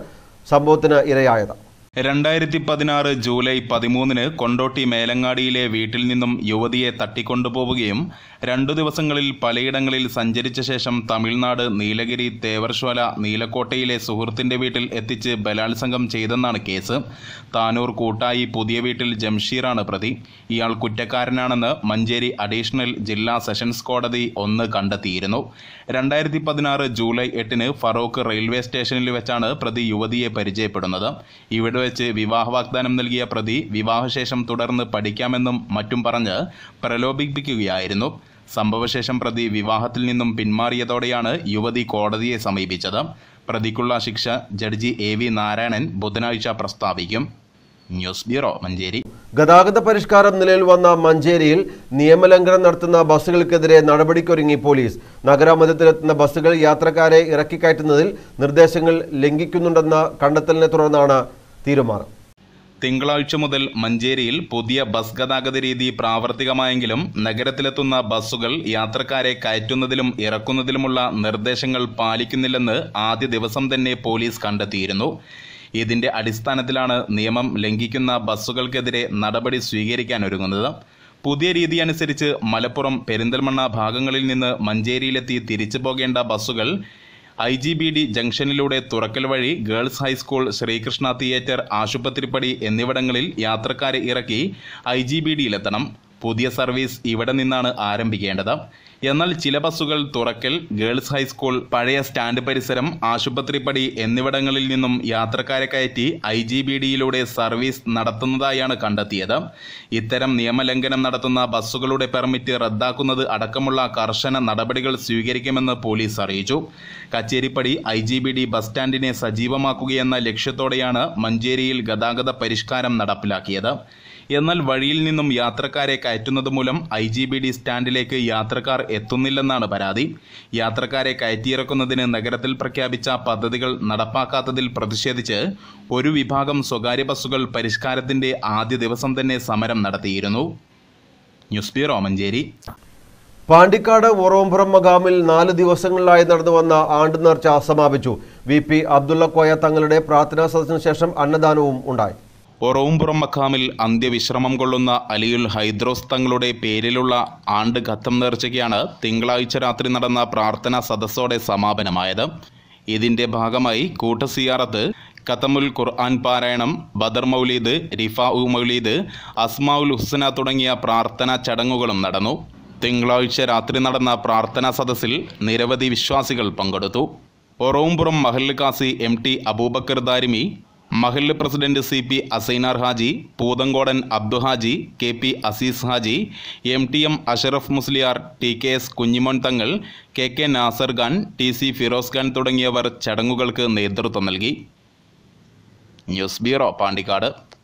സംഭവത്തിന് ഇരയായത് രണ്ടായിരത്തി പതിനാറ് ജൂലൈ പതിമൂന്നിന് കൊണ്ടോട്ടി മേലങ്ങാടിയിലെ വീട്ടിൽ നിന്നും യുവതിയെ തട്ടിക്കൊണ്ടുപോവുകയും രണ്ടു ദിവസങ്ങളിൽ പലയിടങ്ങളിൽ സഞ്ചരിച്ച ശേഷം തമിഴ്നാട് നീലഗിരി തേവർശ്വല നീലക്കോട്ടയിലെ സുഹൃത്തിന്റെ വീട്ടിൽ എത്തിച്ച് ബലാത്സംഗം ചെയ്തെന്നാണ് കേസ് താനൂർ കൂട്ടായി പുതിയ വീട്ടിൽ ജംഷീറാണ് പ്രതി ഇയാൾ കുറ്റക്കാരനാണെന്ന് മഞ്ചേരി അഡീഷണൽ ജില്ലാ സെഷൻസ് കോടതി ഒന്ന് കണ്ടെത്തിയിരുന്നു രണ്ടായിരത്തി പതിനാറ് ജൂലൈ എട്ടിന് ഫറോക്ക് റെയിൽവേ സ്റ്റേഷനിൽ വെച്ചാണ് പ്രതി യുവതിയെ പരിചയപ്പെടുന്നത് ഇവിടെ വെച്ച് വിവാഹ വാഗ്ദാനം നൽകിയ പ്രതി വിവാഹശേഷം തുടർന്ന് പഠിക്കാമെന്നും മറ്റും പറഞ്ഞ് പ്രലോഭിപ്പിക്കുകയായിരുന്നു സംഭവശേഷം പ്രതി വിവാഹത്തിൽ നിന്നും പിന്മാറിയതോടെയാണ് യുവതി കോടതിയെ സമീപിച്ചത് പ്രതിക്കുള്ള ശിക്ഷ ജഡ്ജി എ വി നാരായണൻ ബുധനാഴ്ച പ്രസ്താവിക്കും ന്യൂസ് ബ്യൂറോ മഞ്ചേരി ഗതാഗത പരിഷ്കാരം നിലയിൽ വന്ന മഞ്ചേരിയിൽ നിയമലംഘനം നടത്തുന്ന ബസ്സുകൾക്കെതിരെ നടപടിക്കൊരുങ്ങി പോലീസ് നഗരമധ്യത്തിലെത്തുന്ന ബസ്സുകൾ യാത്രക്കാരെ ഇറക്കിക്കയറ്റുന്നതിൽ നിർദ്ദേശങ്ങൾ ലംഘിക്കുന്നുണ്ടെന്ന കണ്ടെത്തലിനെ തുടർന്നാണ് തീരുമാനം തിങ്കളാഴ്ച മുതൽ മഞ്ചേരിയിൽ പുതിയ ബസ് ഗതാഗത രീതി പ്രാവർത്തികമായെങ്കിലും നഗരത്തിലെത്തുന്ന ബസ്സുകൾ യാത്രക്കാരെ കയറ്റുന്നതിലും ഇറക്കുന്നതിലുമുള്ള നിർദ്ദേശങ്ങൾ പാലിക്കുന്നില്ലെന്ന് ആദ്യ ദിവസം തന്നെ പോലീസ് കണ്ടെത്തിയിരുന്നു ഇതിന്റെ അടിസ്ഥാനത്തിലാണ് നിയമം ലംഘിക്കുന്ന ബസ്സുകൾക്കെതിരെ നടപടി സ്വീകരിക്കാൻ ഒരുങ്ങുന്നത് പുതിയ രീതി അനുസരിച്ച് മലപ്പുറം പെരിന്തൽമണ്ണ ഭാഗങ്ങളിൽ നിന്ന് മഞ്ചേരിയിലെത്തി തിരിച്ചു പോകേണ്ട ബസ്സുകൾ ഐ ജി ബി ഡി ജംഗ്ഷനിലൂടെ തുറക്കൽ വഴി ഗേൾസ് ഹൈസ്കൂൾ ശ്രീകൃഷ്ണ തിയേറ്റർ ആശുപത്രിപ്പടി എന്നിവിടങ്ങളിൽ യാത്രക്കാരെ ഇറക്കി ഐ ജി ബി ഡിയിലെത്തണം പുതിയ സർവീസ് ഇവിടെ നിന്നാണ് ആരംഭിക്കേണ്ടത് എന്നാൽ ചില ബസ്സുകൾ തുറക്കൽ ഗേൾസ് ഹൈസ്കൂൾ പഴയ സ്റ്റാൻഡ് പരിസരം ആശുപത്രിപ്പടി എന്നിവിടങ്ങളിൽ നിന്നും യാത്രക്കാരെ കയറ്റി ഐ ജി ബി ഡിയിലൂടെ സർവീസ് നടത്തുന്നതായാണ് കണ്ടെത്തിയത് ഇത്തരം നിയമലംഘനം നടത്തുന്ന ബസ്സുകളുടെ പെർമിറ്റ് റദ്ദാക്കുന്നത് അടക്കമുള്ള കർശന നടപടികൾ സ്വീകരിക്കുമെന്ന് പോലീസ് അറിയിച്ചു Kacheripadi I G B D bus സ്റ്റാൻഡിനെ സജീവമാക്കുകയെന്ന ലക്ഷ്യത്തോടെയാണ് മഞ്ചേരിയിൽ ഗതാഗത പരിഷ്കാരം നടപ്പിലാക്കിയത് എന്നാൽ വഴിയിൽ നിന്നും യാത്രക്കാരെ കയറ്റുന്നത് മൂലം ഐ ജി ബി ഡി സ്റ്റാൻഡിലേക്ക് യാത്രക്കാർ എത്തുന്നില്ലെന്നാണ് പരാതി യാത്രക്കാരെ കയറ്റിയിറക്കുന്നതിന് നഗരത്തിൽ പ്രഖ്യാപിച്ച പദ്ധതികൾ നടപ്പാക്കാത്തതിൽ പ്രതിഷേധിച്ച് ഒരു വിഭാഗം സ്വകാര്യ ബസ്സുകൾ പരിഷ്കാരത്തിന്റെ ആദ്യ ദിവസം തന്നെ സമരം നടത്തിയിരുന്നു ന്യൂസ് ബ്യൂറോ മഞ്ചേരി പാണ്ടിക്കാട് ഒറോംപുറം മകാമിൽ നാല് ദിവസങ്ങളിലായി നടന്നു വന്ന ആണ്ട് നേർച്ച സമാപിച്ചു വി പി അബ്ദുള്ള കോയ തങ്ങളുടെ പ്രാർത്ഥനാ സദസ്സിന് ശേഷം അന്നദാനവും ഉണ്ടായി ഒറവുംപുറം മഖാമിൽ അന്ത്യവിശ്രമം കൊള്ളുന്ന അലിയുൽ ഹൈദ്രോസ് തങ്ങളുടെ പേരിലുള്ള ആണ്ട് ഖത്തം നേർച്ചയ്ക്കാണ് തിങ്കളാഴ്ച രാത്രി നടന്ന പ്രാർത്ഥനാ സദസ്സോടെ സമാപനമായത് ഇതിന്റെ ഭാഗമായി കൂട്ടസിയാറത്ത് ഖത്തമുൽ ഖുർആൻ പാരായണം ബദർ മൗലീദ് റിഫാ ഉ മൗലീദ് അസ്മാഉൽ ഹുസന തുടങ്ങിയ പ്രാർത്ഥനാ ചടങ്ങുകളും നടന്നു തിങ്കളാഴ്ച രാത്രി നടന്ന പ്രാർത്ഥനാ സദസ്സിൽ നിരവധി വിശ്വാസികൾ പങ്കെടുത്തു ഒറവുംപുറം മഹല്ല് കാസി എം ടി അബൂബക്കർ ദാരിമി മഹല്ല് president C P Asainar Haji Poothangodan Abdu Haji K P Azeez Haji M T M Ashraf Musliyar T K S Kunjimon Thangal K K Nasar Khan T C Firoz Khan തുടങ്ങിയവർ ചടങ്ങുകൾക്ക് നേതൃത്വം നൽകി news bureau Pandikkad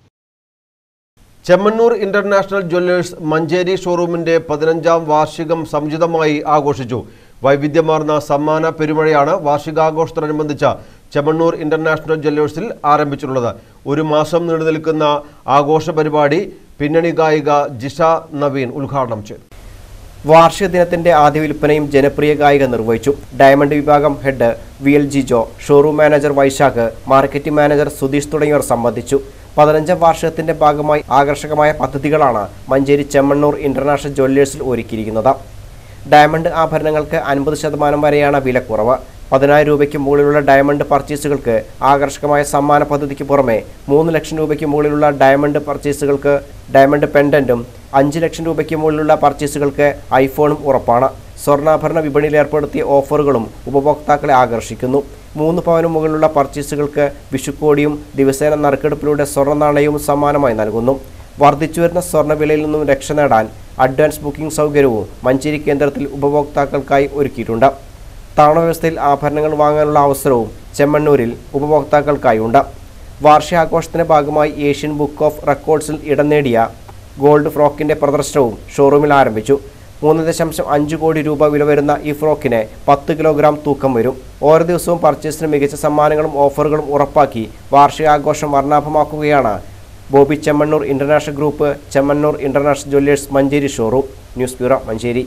Chemmanur international jewellers Manjeri ഷോറൂമിന്റെ പതിനഞ്ചാം വാർഷികം സമുചിതമായി ആഘോഷിച്ചു വൈവിധ്യമാർന്ന സമ്മാന പെരുമഴയാണ് വാർഷികാഘോഷത്തോടനുബന്ധിച്ച് ചെമ്മണ്ണൂർ ഇന്റർനാഷണൽ ജ്വല്ലേഴ്സിൽ ആരംഭിച്ചിട്ടുള്ളത് ഒരു മാസം നീണ്ടു നിൽക്കുന്ന ആഘോഷ പരിപാടി പിന്നണി ഗായിക ജിഷ നവീൻ ഉദ്ഘാടനം ചെയ്തു വാർഷിക ദിനത്തിന്റെ ആദ്യ വിൽപ്പനയും ജനപ്രിയ ഗായിക നിർവഹിച്ചു ഡയമണ്ട് വിഭാഗം head V L G Jo showroom manager Vaishakh marketing manager Sudheesh തുടങ്ങിയവർ സംബന്ധിച്ചു പതിനഞ്ചാം വാർഷികത്തിന്റെ ഭാഗമായി ആകർഷകമായ പദ്ധതികളാണ് മഞ്ചേരി ചെമ്മണ്ണൂർ ഇന്റർനാഷണൽ ജ്വല്ലേഴ്സിൽ ഒരുക്കിയിരിക്കുന്നത് ഡയമണ്ട് ആഭരണങ്ങൾക്ക് അൻപത് ശതമാനം വരെയാണ് വിലക്കുറവ് പതിനായിരം രൂപയ്ക്ക് മുകളിലുള്ള ഡയമണ്ട് പർച്ചേസുകൾക്ക് ആകർഷകമായ സമ്മാന പദ്ധതിക്ക് പുറമെ മൂന്ന് ലക്ഷം രൂപയ്ക്ക് മുകളിലുള്ള ഡയമണ്ട് പർച്ചേസുകൾക്ക് ഡയമണ്ട് പെൻഡന്റും അഞ്ച് ലക്ഷം രൂപയ്ക്ക് മുകളിലുള്ള പർച്ചേസുകൾക്ക് ഐഫോണും ഉറപ്പാണ് സ്വർണ്ണാഭരണ വിപണിയിൽ ഏർപ്പെടുത്തിയ ഓഫറുകളും ഉപഭോക്താക്കളെ ആകർഷിക്കുന്നു മൂന്ന് പവന് മുകളിലുള്ള പർച്ചേസുകൾക്ക് വിഷുക്കോടിയും ദിവസേന നറുക്കെടുപ്പിലൂടെ സ്വർണ്ണ നാണയവും സമ്മാനമായി നൽകുന്നു വർദ്ധിച്ചുവരുന്ന സ്വർണ്ണവിലയിൽ നിന്നും രക്ഷ നേടാൻ അഡ്വാൻസ് ബുക്കിംഗ് സൗകര്യവും മഞ്ചേരി കേന്ദ്രത്തിൽ ഉപഭോക്താക്കൾക്കായി ഒരുക്കിയിട്ടുണ്ട് തവണ വ്യവസ്ഥയിൽ ആഭരണങ്ങൾ വാങ്ങാനുള്ള അവസരവും ചെമ്മണ്ണൂരിൽ ഉപഭോക്താക്കൾക്കായുണ്ട് വാർഷികാഘോഷത്തിന്റെ ഭാഗമായി ഏഷ്യൻ ബുക്ക് ഓഫ് റെക്കോർഡ്സിൽ ഇടം നേടിയ ഗോൾഡ് ഫ്രോക്കിന്റെ പ്രദർശനവും ഷോറൂമിൽ ആരംഭിച്ചു മൂന്ന് ദശാംശം അഞ്ച് കോടി രൂപ വില വരുന്ന ഈ ഫ്രോക്കിന് പത്ത് കിലോഗ്രാം തൂക്കം വരും ഓരോ ദിവസവും പർച്ചേസിന് മികച്ച സമ്മാനങ്ങളും ഓഫറുകളും ഉറപ്പാക്കി വാർഷികാഘോഷം വർണ്ണാഭമാക്കുകയാണ് Boby Chemmanur international group Chemmanur international jewellers Manjeri showroom news bureau Manjeri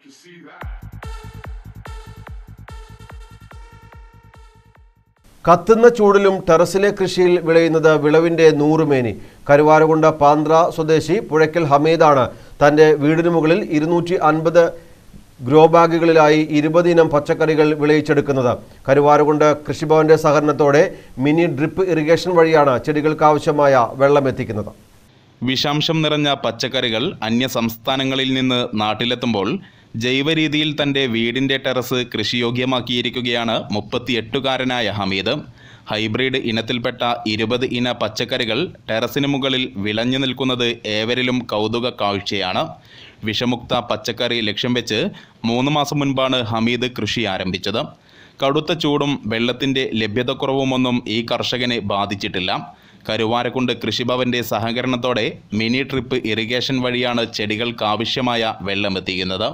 കത്തുന്ന ചൂടിലും ടെറസിലെ കൃഷിയിൽ വിളയുന്നത് വിളവിന്റെ നൂറുമേനി കരുവാരകുണ്ട് പാന്ത്ര സ്വദേശി പുഴയ്ക്കൽ ഹമീദാണ് തന്റെ വീടിന് മുകളിൽ ഇരുന്നൂറ്റി അൻപത് ഗ്രോ ബാഗുകളിലായി ഇരുപത് ഇനം പച്ചക്കറികൾ വിളയിച്ചെടുക്കുന്നത് കരുവാരകുണ്ട് കൃഷിഭവന്റെ സഹകരണത്തോടെ മിനി ഡ്രിപ്പ് ഇറിഗേഷൻ വഴിയാണ് ചെടികൾക്കാവശ്യമായ വെള്ളം എത്തിക്കുന്നത് വിഷാംശം നിറഞ്ഞ പച്ചക്കറികൾ അന്യ സംസ്ഥാനങ്ങളിൽ നിന്ന് നാട്ടിലെത്തുമ്പോൾ ജൈവരീതിയിൽ തൻ്റെ വീടിൻ്റെ ടെറസ് കൃഷിയോഗ്യമാക്കിയിരിക്കുകയാണ് മുപ്പത്തിയെട്ടുകാരനായ ഹമീദ് ഹൈബ്രിഡ് ഇനത്തിൽപ്പെട്ട ഇരുപത് ഇന പച്ചക്കറികൾ ടെറസിന് മുകളിൽ വിളഞ്ഞു നിൽക്കുന്നത് ഏവരിലും കൗതുക കാഴ്ചയാണ് വിഷമുക്ത പച്ചക്കറി ലക്ഷ്യം വെച്ച് മൂന്ന് മാസം മുൻപാണ് ഹമീദ് കൃഷി ആരംഭിച്ചത് കടുത്ത ചൂടും വെള്ളത്തിൻ്റെ ലഭ്യതക്കുറവുമൊന്നും ഈ കർഷകനെ ബാധിച്ചിട്ടില്ല കരുവാരക്കുണ്ട് കൃഷിഭവന്റെ സഹകരണത്തോടെ മിനി ട്രിപ്പ് ഇറിഗേഷൻ വഴിയാണ് ചെടികൾക്കാവശ്യമായ വെള്ളമെത്തിക്കുന്നത്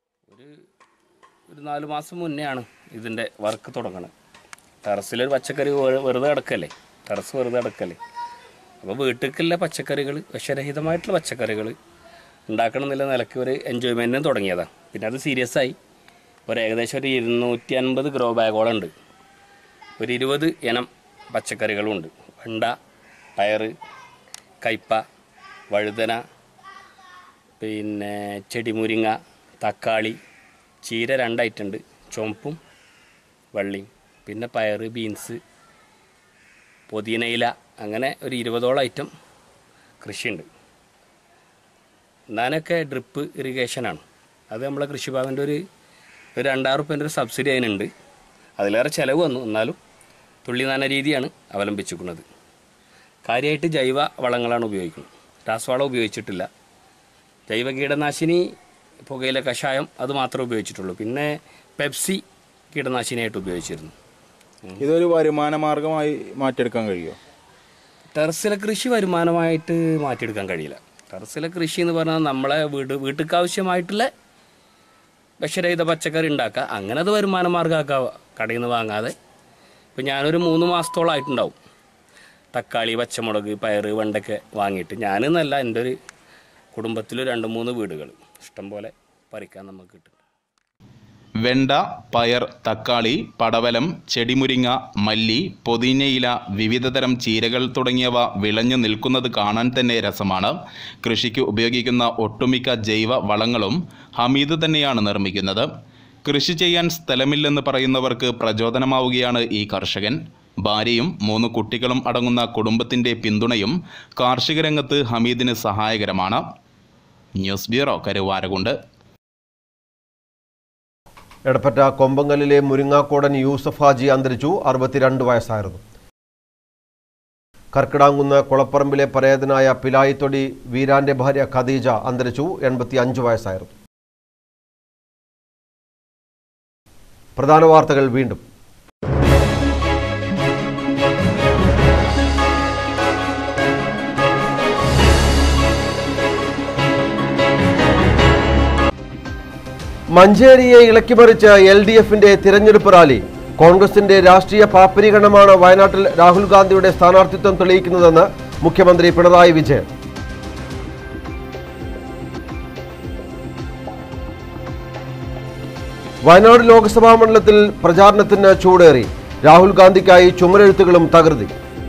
ഒരു നാല് മാസം മുന്നെയാണ് ഇതിൻ്റെ വർക്ക് തുടങ്ങുന്നത് ടെറസിലൊരു പച്ചക്കറി വെ- വെറുതെ കിടക്കല്ലേ ടെറസ് വെറുതെ കിടക്കല്ലേ അപ്പോൾ വീട്ടിലേക്കുള്ള പച്ചക്കറികൾ വിഷരഹിതമായിട്ടുള്ള പച്ചക്കറികൾ ഉണ്ടാക്കണം എന്നുള്ള നിലയ്ക്ക് ഒരു എൻജോയ്മെൻറ്റിന് തുടങ്ങിയതാണ് പിന്നെ അത് സീരിയസ് ആയി ഒരു ഏകദേശം ഒരു ഇരുന്നൂറ്റി അൻപത് ഗ്രോ ബാഗോളുണ്ട് ഒരു ഇരുപത് ഇനം പച്ചക്കറികളുണ്ട് വെണ്ട പയറ് കയ്പ വഴുതന പിന്നെ ചെടിമുരിങ്ങ തക്കാളി ചീര രണ്ടായിട്ടുണ്ട് ചുവപ്പും വെള്ളയും പിന്നെ പയറ് ബീൻസ് പുതിനയില അങ്ങനെ ഒരു ഇരുപതോളം ഐറ്റം കൃഷിയുണ്ട് ഞാനൊക്കെ ഡ്രിപ്പ് ഇറിഗേഷനാണ് അത് നമ്മളെ കൃഷിഭവൻ്റെ ഒരു ഒരു രണ്ടായിരം റുപ്യൻ്റെ ഒരു സബ്സിഡി അതിനുണ്ട് അതിലേറെ ചിലവ് വന്നു എന്നാലും തുള്ളിനാന രീതിയാണ് അവലംബിച്ചിരിക്കുന്നത് കാര്യമായിട്ട് ജൈവ വളങ്ങളാണ് ഉപയോഗിക്കുന്നത് രാസവളം ഉപയോഗിച്ചിട്ടില്ല ജൈവ കീടനാശിനി പുകയില കഷായം അത് മാത്രമേ ഉപയോഗിച്ചിട്ടുള്ളൂ പിന്നെ പെപ്സി കീടനാശിനിയായിട്ട് ഉപയോഗിച്ചിരുന്നു ഇതൊരു വരുമാന മാർഗമായി മാറ്റിയെടുക്കാൻ കഴിയുമോ ടെറസിലെ കൃഷി വരുമാനമായിട്ട് മാറ്റിയെടുക്കാൻ കഴിയില്ല ടെറസിലെ കൃഷി എന്ന് പറഞ്ഞാൽ നമ്മളെ വീട് വീട്ടിലേക്ക് ആവശ്യമായിട്ടുള്ള വിഷരഹിത പച്ചക്കറി ഉണ്ടാക്കുക അങ്ങനെ അത് വരുമാന മാർഗ്ഗമാക്കുക കടയിൽ നിന്ന് വാങ്ങാതെ ഇപ്പം ഞാനൊരു മൂന്ന് മാസത്തോളം ആയിട്ടുണ്ടാവും തക്കാളി പച്ചമുളക് പയറ് വെണ്ടയ്ക്ക വാങ്ങിയിട്ട് ഞാനെന്നല്ല എൻ്റെ ഒരു കുടുംബത്തിൽ രണ്ട് മൂന്ന് വീടുകൾ ഇഷ്ടംപോലെ പറിക്കാൻ നമുക്ക് കിട്ടും വെണ്ട പയർ തക്കാളി പടവലം ചെടിമുരിങ്ങ മല്ലി പൊതിനയില വിവിധതരം ചീരകൾ തുടങ്ങിയവ വിളഞ്ഞു നിൽക്കുന്നത് കാണാൻ തന്നെ രസമാണ് കൃഷിക്ക് ഉപയോഗിക്കുന്ന ഒട്ടുമിക്ക ജൈവ വളങ്ങളും ഹമീദ് തന്നെയാണ് നിർമ്മിക്കുന്നത് കൃഷി ചെയ്യാൻ സ്ഥലമില്ലെന്ന് പറയുന്നവർക്ക് പ്രചോദനമാവുകയാണ് ഈ കർഷകൻ ഭാര്യയും മൂന്ന് കുട്ടികളും അടങ്ങുന്ന കുടുംബത്തിൻ്റെ പിന്തുണയും കാർഷിക രംഗത്ത് ഹമീദിന് സഹായകരമാണ് ന്യൂസ് ബ്യൂറോ കരുവാരകുണ്ട് എടപ്പറ്റ കൊമ്പങ്കല്ലിലെ മുരിങ്ങാക്കോടൻ യൂസഫ് ഹാജി അന്തരിച്ചു അറുപത്തിരണ്ട് വയസ്സായിരുന്നു കർക്കിടാങ്കുന്ന് കുളപ്പറമ്പിലെ പരേതനായ പിലായിത്തൊടി വീരാന്റെ ഭാര്യ ഖദീജ അന്തരിച്ചു എൺപത്തി അഞ്ച് വയസ്സായിരുന്നു പ്രധാന വാർത്തകൾ വീണ്ടും മഞ്ചേരിയെ ഇളക്കിമറിച്ച് എൽ ഡി എഫിന്റെ തിരഞ്ഞെടുപ്പ് റാലി കോൺഗ്രസിന്റെ രാഷ്ട്രീയ പാപ്പരീകരണമാണ് വയനാട്ടിൽ രാഹുൽ ഗാന്ധിയുടെ സ്ഥാനാർത്ഥിത്വം തെളിയിക്കുന്നതെന്ന് മുഖ്യമന്ത്രി പിണറായി വിജയൻ വയനാട് ലോക്സഭാ മണ്ഡലത്തിൽ പ്രചാരണത്തിന് ചൂടേറി രാഹുൽ ഗാന്ധിക്കായി ചുമരെഴുത്തുകളും തകൃതി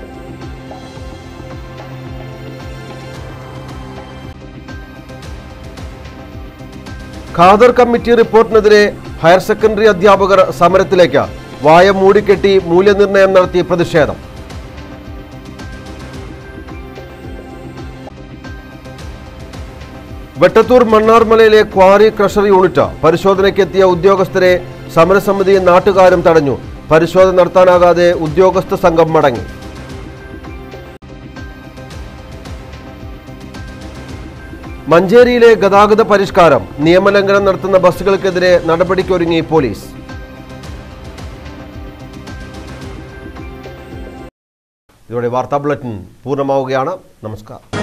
ഖാദർ കമ്മിറ്റി റിപ്പോർട്ടിനെതിരെ ഹയർ സെക്കൻഡറി അധ്യാപകർ സമരത്തിലേക്ക് വായ മൂടിക്കെട്ടി മൂല്യനിർണ്ണയം നടത്തി പ്രതിഷേധം വെട്ടത്തൂർ മണ്ണാർമലയിലെ ക്വാറി ക്രഷർ യൂണിറ്റ് പരിശോധനയ്ക്കെത്തിയ ഉദ്യോഗസ്ഥരെ സമരസമിതി നാട്ടുകാരും തടഞ്ഞു പരിശോധന നടത്താനാകാതെ ഉദ്യോഗസ്ഥ സംഘം മടങ്ങി മഞ്ചേരിയിലെ ഗതാഗത പരിഷ്കാരം നിയമലംഘനം നടത്തുന്ന ബസ്സുകൾക്കെതിരെ നടപടിക്കൊരുങ്ങി പോലീസ് ഇതോടെ വാർത്താ ബുള്ളറ്റിൻ പൂർണ്ണമാവുകയാണ് നമസ്കാരം